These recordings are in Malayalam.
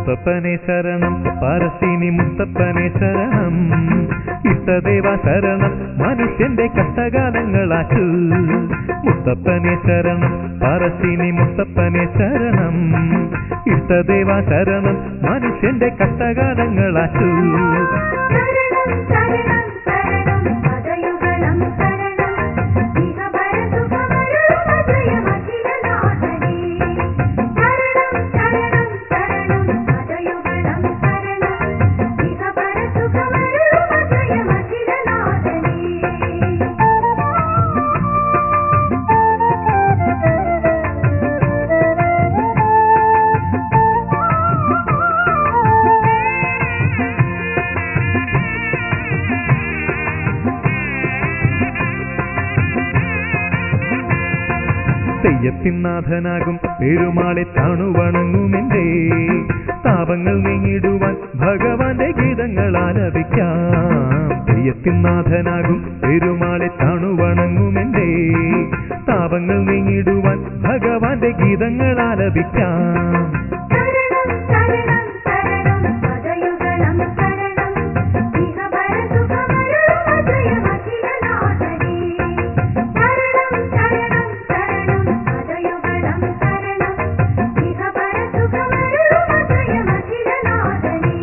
മുത്തപ്പനെ ശരണം പാരസീനി മുത്തപ്പനെ ശരണം ഇഷ്ടദേവ ശരണം മനുഷ്യന്റെ കഷ്ടകാലങ്ങളാക്കു മുത്തപ്പനെ ശരണം പാരസീനി മുത്തപ്പനെ ശരണം ഇഷ്ടദേവ ശരണം മനുഷ്യന്റെ കഷ്ടകാലങ്ങളാക്കു ശരണം ശരണം ശരണം പദയുഗളം ശരണം ഇഹ പരസുഖമരുളും അജയമഖിലനാഥനേ ശരണം ശരണം ശരണം പദയുഗളം ശരണം ഇഹ പരസുഖമരുളും അജയമഖിലനാഥനേ തെയ്യത്തിനാഥനാകും പെരുമാളെ താണുവണങ്ങുമെന്റെ താപങ്ങൾ നീങ്ങിടുവാൻ ഭഗവാന്റെ ഗീതങ്ങൾ ആലപിക്കാം തെയ്യത്തിനാഥനാകും പെരുമാളെ താണുവണങ്ങുമെന്റെ താപങ്ങൾ നീങ്ങിടുവാൻ ഭഗവാന്റെ ഗീതങ്ങൾ ആലപിക്കാം ശരണം ശരണം ശരണം പദയുഗളം ശരണം ഇഹ പരസുഖമരുളും അജയമഖിലനാഥനേ ശരണം ശരണം ശരണം പദയുഗളം ശരണം ഇഹ പരസുഖമരുളും അജയമഖിലനാഥനേ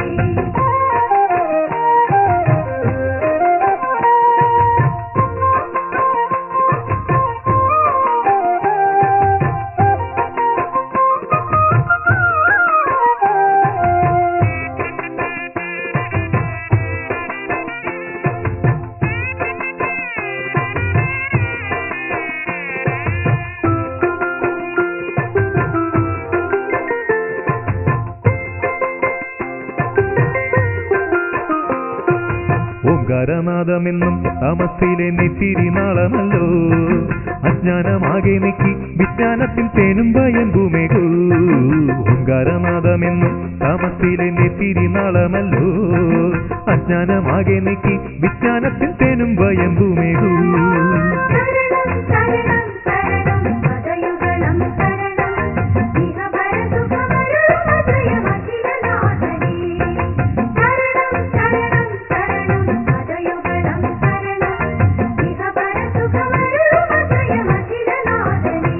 ഓംകാരനാദമെന്നും തമസിലെ നെറ്റിരി നാളമല്ലോ അജ്ഞാനമാകെ നീക്കി വിജ്ഞാനത്തിൽ തേനും ഭയമ്പുമേകൂ ഓംകാരനാദമെന്നും തമസിലെ നെറ്റിരി നാളമല്ലോ അജ്ഞാനമാകെ നീക്കി വിജ്ഞാനത്തിൽ തേനും ഭയമ്പുമേകൂ ശരണം ശരണം ശരണം പദയുഗളം ശരണം ഇഹ പരസുഖമരുളും അജയമഖിലനാഥനേ ശരണം ശരണം ശരണം പദയുഗളം ശരണം ഇഹ പരസുഖമരുളും അജയമഖിലനാഥനേ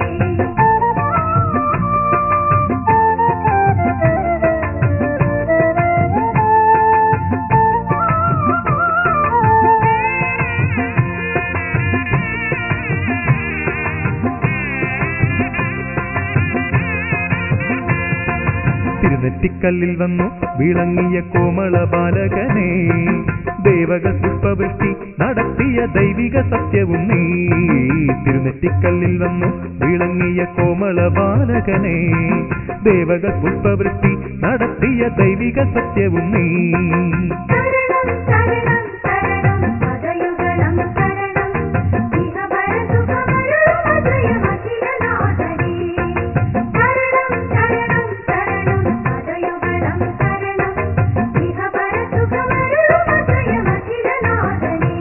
തിരുനെറ്റിക്കല്ലിൽ വന്നു വിളങ്ങിയ കോമള ബാലകനെ ദേവക പുഷ്പവൃഷ്ടി നടത്തിയ ദൈവിക സത്യവും നീ തിരുനെറ്റിക്കല്ലിൽ വന്നു വിളങ്ങിയ കോമള ബാലകനെ ദേവക പുഷ്പവൃഷ്ടി നടത്തിയ ദൈവിക സത്യവും നീ ശരണം ശരണം ശരണം പദയുഗളം ശരണം ഇഹ പരസുഖമരുളും അജയമഖിലനാഥനേ ശരണം ശരണം ശരണം പദയുഗളം ശരണം ഇഹ പരസുഖമരുളും അജയമഖിലനാഥനേ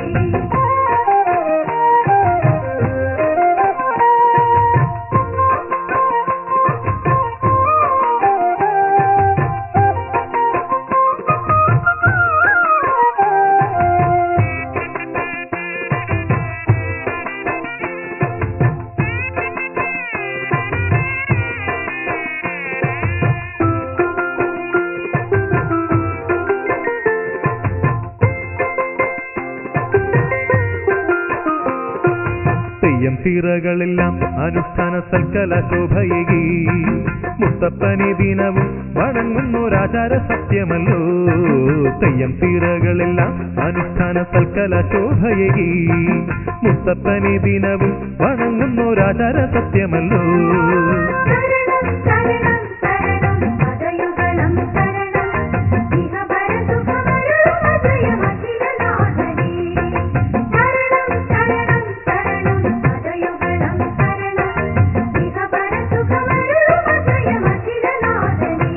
തെയ്യം തീറകളെല്ലാം അനുഷ്ഠാന സൽക്കല ശോഭയകി മുത്തപ്പനെ ദിനവും വണങ്ങുന്നൊരാചാര സത്യമല്ലോ തെയ്യം തീറകളെല്ലാം അനുഷ്ഠാന സൽക്കല ശോഭയകി മുത്തപ്പനെ ദിനവും വണങ്ങുന്നൊരാചാര സത്യമല്ലോ ശരണം ശരണം ശരണം പദയുഗളം ശരണം ഇഹ പരസുഖമരുളും അജയമഖിലനാഥനേ ശരണം ശരണം ശരണം പദയുഗളം ശരണം ഇഹ പരസുഖമരുളും അജയമഖിലനാഥനേ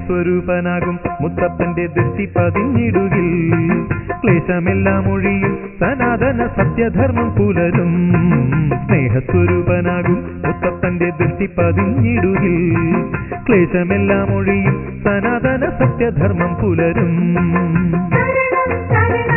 സ്നേഹസ്വരൂപനാകും മുത്തപ്പന്റെ ദൃഷ്ടി പതിഞ്ഞിടുകിൽ ക്ലേശമെല്ലാം ഒഴിയും സനാതന സത്യധർമ്മം പുലരും സ്നേഹസ്വരൂപനാകും മുത്തപ്പന്റെ ദൃഷ്ടി പതിഞ്ഞിടുകിൽ ക്ലേശമെല്ലാം ഒഴിയും സനാതന സത്യധർമ്മം പുലരും ശരണം ശരണം